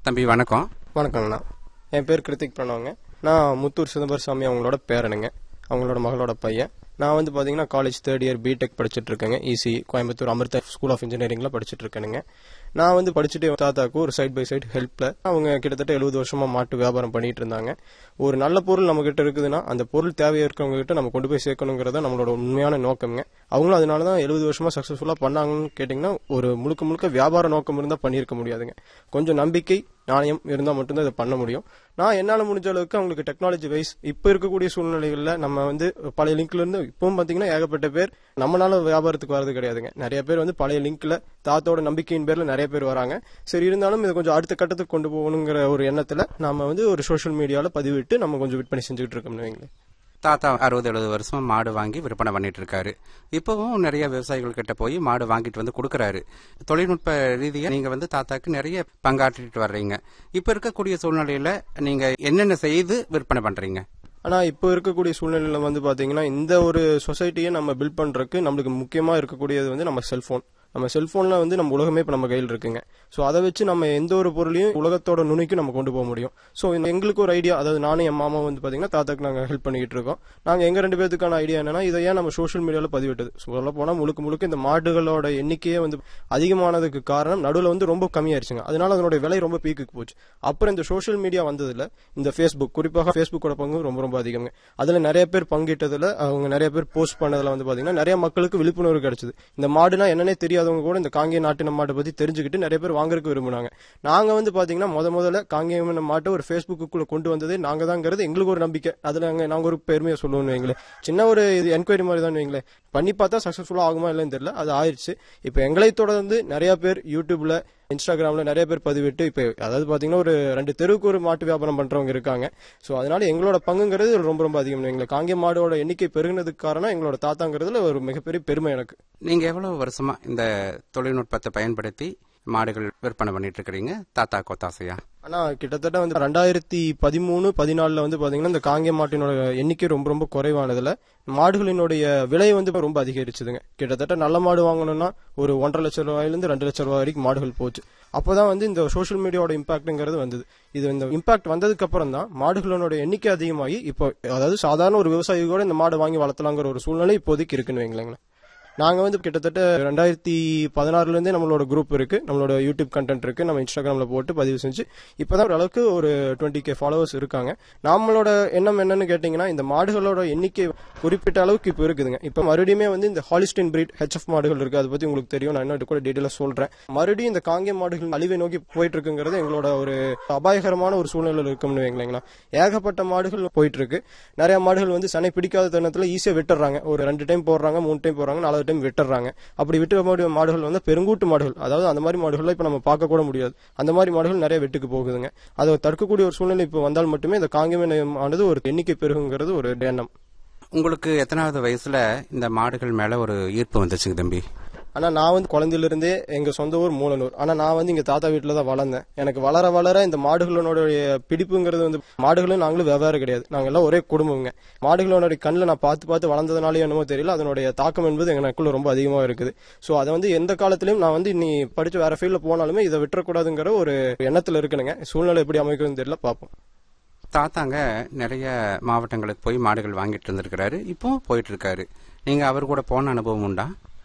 தம்பி வணக்கம் வணக்கங்கண்ணா என் பேர் கிருத்திக் பிரணவங்க நான் முத்தூர் சிதம்பர சாமி அவங்களோட பேரனுங்க அவங்களோட மகளோட பையன் நான் வந்து பாத்தீங்கன்னா காலேஜ் தேர்ட் இயர் பிடெக் படிச்சுட்டு இருக்கேங்க EC Coimbatore Amrita school of இன்ஜினியரிங்ல படிச்சுட்டு இருக்கேனுங்க நான் வந்து படிச்சுட்டு தாத்தாக்கு ஒரு சைட் பை சைடு ஹெல்ப்ல அவங்க கிட்டத்தட்ட எழுபது வருஷமா மாட்டு வியாபாரம் பண்ணிட்டு இருந்தாங்க ஒரு நல்ல பொருள் நம்ம கிட்ட இருக்குதுன்னா அந்த பொருள் தேவையா இருக்கவங்க கிட்ட நம்ம கொண்டு போய் சேர்க்கணுங்கிறத நம்மளோட உண்மையான நோக்கம்ங்க அவங்களும் அதனால தான் எழுபது வருஷமா சக்சஸ்ஃபுல்லா பண்ணாங்கன்னு கேட்டிங்கன்னா ஒரு முழுக்க முழுக்க வியாபார நோக்கம் இருந்தா பண்ணியிருக்க முடியாதுங்க கொஞ்சம் நம்பிக்கை நாணயம் இருந்தால் மட்டும்தான் இதை பண்ண முடியும் நான் என்னால் முடிஞ்ச அளவுக்கு அவங்களுக்கு டெக்னாலஜி வைஸ் இப்போ இருக்கக்கூடிய சூழ்நிலைகளில் நம்ம வந்து பழைய லிங்க்ல இருந்து இப்பவும் பார்த்தீங்கன்னா ஏகப்பட்ட பேர் நம்மளால வியாபாரத்துக்கு வரது கிடையாதுங்க நிறைய பேர் வந்து பழைய லிங்க்ல தாத்தோட நம்பிக்கையின் பேர்ல நிறைய பேர் வராங்க சரி இருந்தாலும் இதை கொஞ்சம் அடுத்த கட்டத்துக்கு கொண்டு போகணுங்கிற ஒரு எண்ணத்துல நம்ம வந்து ஒரு சோஷியல் மீடியாவில் பதிவிட்டு நம்ம கொஞ்சம் விற்பனை செஞ்சுக்கிட்டு இருக்கோம்னு வைங்களேன் தாத்தா அறுபது எழுபது வருஷம் மாடு வாங்கி விற்பனை பண்ணிட்டு இருக்காரு இப்பவும் நிறைய விவசாயிகள் கிட்ட போய் மாடு வாங்கிட்டு வந்து கொடுக்கறாரு தொழில்நுட்ப ரீதியா நீங்க வந்து தாத்தாக்கு நிறைய பங்காற்றிட்டு வர்றீங்க இப்ப இருக்கக்கூடிய சூழ்நிலையில நீங்க என்னென்ன செய்து விற்பனை பண்றீங்க ஆனா இப்போ இருக்கக்கூடிய சூழ்நிலையில வந்து பாத்தீங்கன்னா இந்த ஒரு சொசைட்டியை நம்ம பில்ட் பண்றதுக்கு நம்மளுக்கு முக்கியமா இருக்கக்கூடியது வந்து நம்ம செல்போன் நம்ம செல்போன்ல வந்து நம்ம உலகமே இப்ப நம்ம கையில் இருக்குங்க சோ அதை வச்சு நம்ம எந்த ஒரு பொருளையும் உலகத்தோட நுனிக்கு நம்ம கொண்டு போக முடியும் சோ எங்களுக்கு ஒரு ஐடியா அதாவது நானும் என் மாமா வந்து பாத்தீங்கன்னா தாத்தாக்கு நாங்க ஹெல்ப் பண்ணிக்கிட்டு இருக்கோம் நாங்க எங்க ரெண்டு பேத்துக்கான ஐடியா என்னன்னா இதை ஏன் நம்ம சோஷியல் மீடியால பதிவிட்டது சொல்ல போனா முழுக்க முழுக்க இந்த மாடுகளோட எண்ணிக்கையே வந்து அதிகமானதுக்கு காரணம் நடுவுல வந்து ரொம்ப கம்மியாயிருச்சுங்க அதனால அதனுடைய விலை ரொம்ப பீக்குக்கு போச்சு அப்புறம் இந்த சோஷியல் மீடியா வந்ததுல இந்த ஃபேஸ்புக் குறிப்பாக ஃபேஸ்புக்கோட பங்கு ரொம்ப ரொம்ப அதிகங்க அதுல நிறைய பேர் பங்கிட்டதுல அவங்க நிறைய பேர் போஸ்ட் பண்ணதுல வந்து பாத்தீங்கன்னா நிறைய மக்களுக்கு விழிப்புணர்வு கிடைச்சது இந்த மாடுனா என்னன்னே தெரியாதவங்க கூட இந்த காங்கேய நாட்டின மாட்டை பத்தி தெரிஞ்சுக்கிட்டு நிறைய பேர் வாங்குறதுக்கு விரும்புனாங்க நாங்க வந்து பாத்தீங்கன்னா முத முதல்ல காங்கேயம் மாட்டை ஒரு ஃபேஸ்புக்குள்ள கொண்டு வந்ததே நாங்க தாங்கிறது எங்களுக்கு ஒரு நம்பிக்கை அதுல நாங்க நாங்க ஒரு பெருமையை சொல்லுவோம் வைங்களேன் சின்ன ஒரு இது என்கொயரி மாதிரி தான் வைங்களேன் பண்ணி பார்த்தா சக்சஸ்ஃபுல்லா ஆகுமா இல்லைன்னு தெரியல அது ஆயிடுச்சு இப்போ எங்களை தொடர்ந்து நிறைய பேர் யூடியூப்ல இன்ஸ்டாகிராம்ல நிறைய பேர் பதிவிட்டு இப்போ அதாவது பாத்தீங்கன்னா ஒரு ரெண்டு தெருவுக்கு ஒரு மாட்டு வியாபாரம் பண்றவங்க இருக்காங்க சோ அதனால எங்களோட பங்குங்கிறது ரொம்ப ரொம்ப அதிகம் எங்களை காங்கே மாடோட எண்ணிக்கை பெருகினதுக்கு காரணம் எங்களோட தாத்தாங்கிறதுல ஒரு மிகப்பெரிய பெருமை எனக்கு நீங்க எவ்வளவு வருஷமா இந்த தொழில்நுட்பத்தை பயன்படுத்தி மாடுகள் விற்பனை பண்ணிட்டு இருக்கிறீங்க தாத்தா கொத்தாசையா ஆனா கிட்டத்தட்ட வந்து ரெண்டாயிரத்தி பதிமூணு பதினாலுல வந்து பாத்தீங்கன்னா இந்த காங்கே மாட்டினோட எண்ணிக்கை ரொம்ப ரொம்ப குறைவானதுல மாடுகளினுடைய விலை வந்து ரொம்ப அதிகரிச்சுதுங்க கிட்டத்தட்ட நல்ல மாடு வாங்கணும்னா ஒரு ஒன்றரை லட்சம் ரூபாயிலிருந்து ரெண்டு லட்சம் ரூபாய் வரைக்கும் மாடுகள் போச்சு அப்பதான் வந்து இந்த சோஷியல் மீடியாவோட இம்பாக்ட்ங்கிறது வந்தது இது இந்த இம்பாக்ட் வந்ததுக்கு அப்புறம் தான் மாடுகளோட எண்ணிக்கை அதிகமாகி இப்போ அதாவது சாதாரண ஒரு விவசாயி கூட இந்த மாடு வாங்கி வளர்த்தலாங்கிற ஒரு சூழ்நிலை இப்போதைக்கு இருக்குன்னு வைங்களேன் நாங்க வந்து கிட்டத்தட்ட ரெண்டாயிரத்தி பதினாறுல இருந்தே நம்மளோட குரூப் இருக்கு நம்மளோட யூடியூப் கண்டென்ட் இருக்கு நம்ம இன்ஸ்டாகிராம்ல போட்டு பதிவு செஞ்சு இப்பதான் ஓரளவுக்கு ஒரு டுவெண்ட்டி கே ஃபாலோவர்ஸ் இருக்காங்க நம்மளோட எண்ணம் என்னன்னு கேட்டீங்கன்னா இந்த மாடுகளோட எண்ணிக்கை குறிப்பிட்ட அளவுக்கு இப்போ இருக்குதுங்க இப்போ மறுபடியுமே வந்து இந்த ஹாலிஸ்டின் பிரீட் ஹெச்எஃப் மாடுகள் இருக்கு அதை பத்தி உங்களுக்கு தெரியும் நான் இன்னும் கூட டீட்டெயிலா சொல்றேன் மறுபடியும் இந்த காங்கே மாடுகள் அழிவை நோக்கி போயிட்டு இருக்குங்கிறது எங்களோட ஒரு அபாயகரமான ஒரு சூழ்நிலை இருக்கும்னு வைங்களேங்களா ஏகப்பட்ட மாடுகள் போயிட்டு இருக்கு நிறைய மாடுகள் வந்து சனை பிடிக்காத தருணத்துல ஈஸியா விட்டுறாங்க ஒரு ரெண்டு டைம் போடுறாங்க மூணு டைம் போடுறாங்க நாலாவது டைம் விட்டுறாங்க அப்படி விட்டு முடிய மாடுகள் வந்து பெருங்கூட்டு மாடுகள் அதாவது அந்த மாதிரி மாடுகளை இப்ப நம்ம பார்க்க கூட முடியாது அந்த மாதிரி மாடுகள் நிறைய வெட்டுக்கு போகுதுங்க அதை தடுக்கக்கூடிய ஒரு சூழ்நிலை இப்ப வந்தால் மட்டுமே இந்த காங்கமே ஆனது ஒரு எண்ணிக்கை பெருகுங்கிறது ஒரு எண்ணம் உங்களுக்கு எத்தனாவது வயசுல இந்த மாடுகள் மேல ஒரு ஈர்ப்பு வந்துச்சுங்க தம்பி ஆனா நான் வந்து குழந்தையில இருந்தே எங்க சொந்த ஊர் மூலனூர் ஆனா நான் வந்து இங்க தாத்தா வீட்டுல தான் வளர்ந்தேன் எனக்கு வளர வளர இந்த மாடுகளோட பிடிப்புங்கிறது வந்து மாடுகளும் நாங்களும் வெவ்வேறு கிடையாது நாங்க எல்லாம் ஒரே குடும்பங்க மாடுகளோட கண்ணில் நான் பார்த்து பார்த்து வளர்ந்ததுனாலே என்னமோ தெரியல அதனுடைய தாக்கம் என்பது எனக்குள்ள ரொம்ப அதிகமா இருக்குது சோ அதை வந்து எந்த காலத்திலயும் நான் வந்து நீ படிச்சு வேற ஃபீல்ட்ல போனாலுமே இதை விட்டுறக்கூடாதுங்கிற ஒரு எண்ணத்துல இருக்குனுங்க சூழ்நிலை எப்படி அமைக்குதுன்னு தெரியல பார்ப்போம் தாத்தாங்க நிறைய மாவட்டங்களுக்கு போய் மாடுகள் வாங்கிட்டு இருந்திருக்கிறாரு இப்போ போயிட்டு இருக்காரு நீங்க அவர் கூட போன அனுபவம் உண்டா